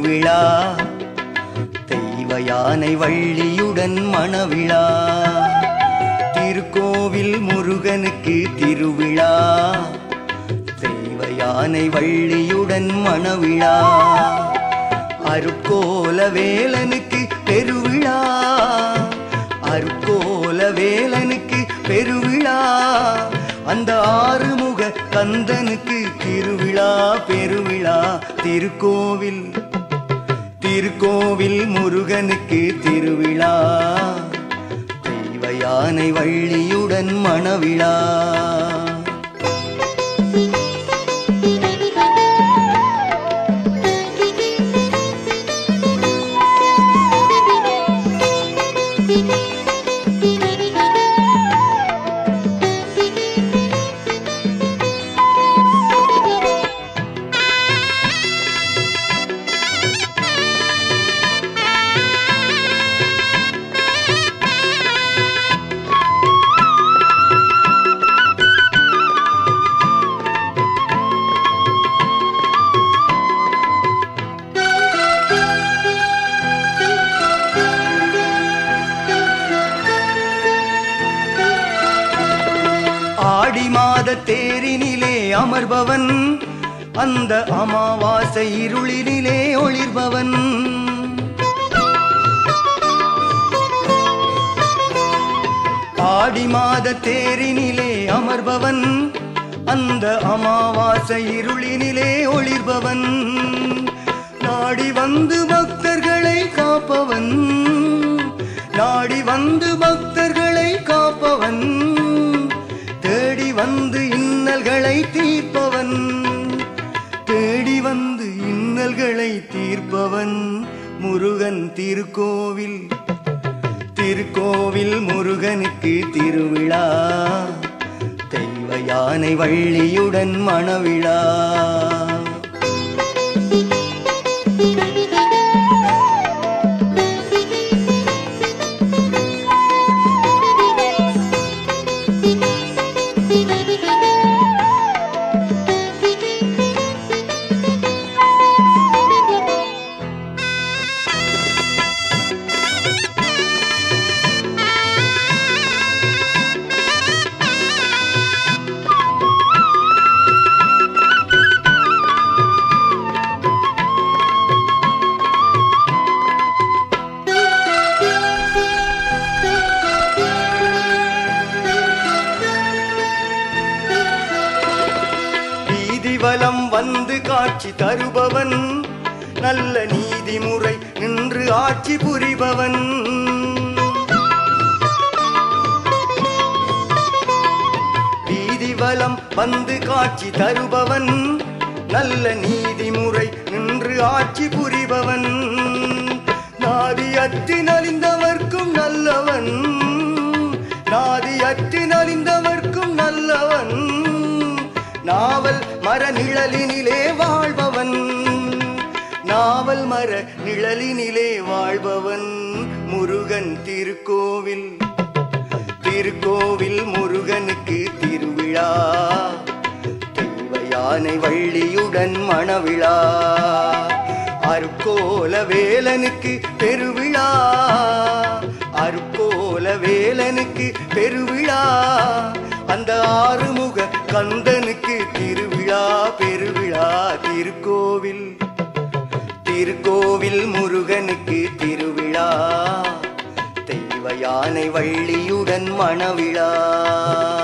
திருவிழா தெய்வ யானை வள்ளியுடன் மணவிழா திருக்கோவில் முருகனுக்கு திருவிழா தெய்வ யானை வள்ளியுடன் மணவிழா அருக்கோல வேலனுக்கு பெருவிழா அருக்கோல வேலனுக்கு பெருவிழா அந்த ஆறுமுக கந்தனுக்கு திருவிழா பெருவிழா திருக்கோவில் திருக்கோவில் முருகனுக்கு திருவிழா தெய்வ யானை வள்ளியுடன் மணவிழா ஆடி மாத தேரினிலே அமர்பவன் அந்த அமாவாசை இருளினிலே ஒளிர்பவன் ஆடி மாத தேரினிலே அமர்பவன் அந்த அமாவாசை இருளினிலே ஒளிர்பவன் நாடி வந்து பக்தர்களை காப்பவன் நாடி வந்து பக்தர்களை காப்பவன் தேடி வந்து இன்னல்களை தீர்ப்பவன் தேடி வந்து இன்னல்களை தீர்ப்பவன் முருகன் திருக்கோவில் திருக்கோவில் முருகனுக்கு திருவிழா தெய்வ யானை வள்ளியுடன் மணவிழா வீதி வலம் வந்து காட்சி தருபவன் நல்ல நீதிமுறை நின்று ஆட்சி புரிபவன் வீதி வலம் வந்து காட்சி தருபவன் நல்ல நீதிமுறை நின்று ஆட்சி புரிபவன் நாதி அற்றி நலிந்தவர்க்கும் நல்லவன் நாதி அற்றி நலிந்தவர்க்கும் நல்லவன் நாவல் மர நிழலினிலே வாழ்பவன் நாவல் மர நிழலினிலே வாழ்பவன் முருகன் திருக்கோவில் திருக்கோவில் முருகனுக்கு திருவிழா தெய்வ யானை வள்ளியுடன் மணவிழா அருக்கோல வேலனுக்கு பெருவிழா அருக்கோல வேலனுக்கு பெருவிழா அந்த ஆறுமுக கந்தனுக்கு திருவிழா பெருவிழா திருக்கோவில் திருக்கோவில் முருகனுக்கு திருவிழா தெய்வ யானை வள்ளியுடன் மணவிழா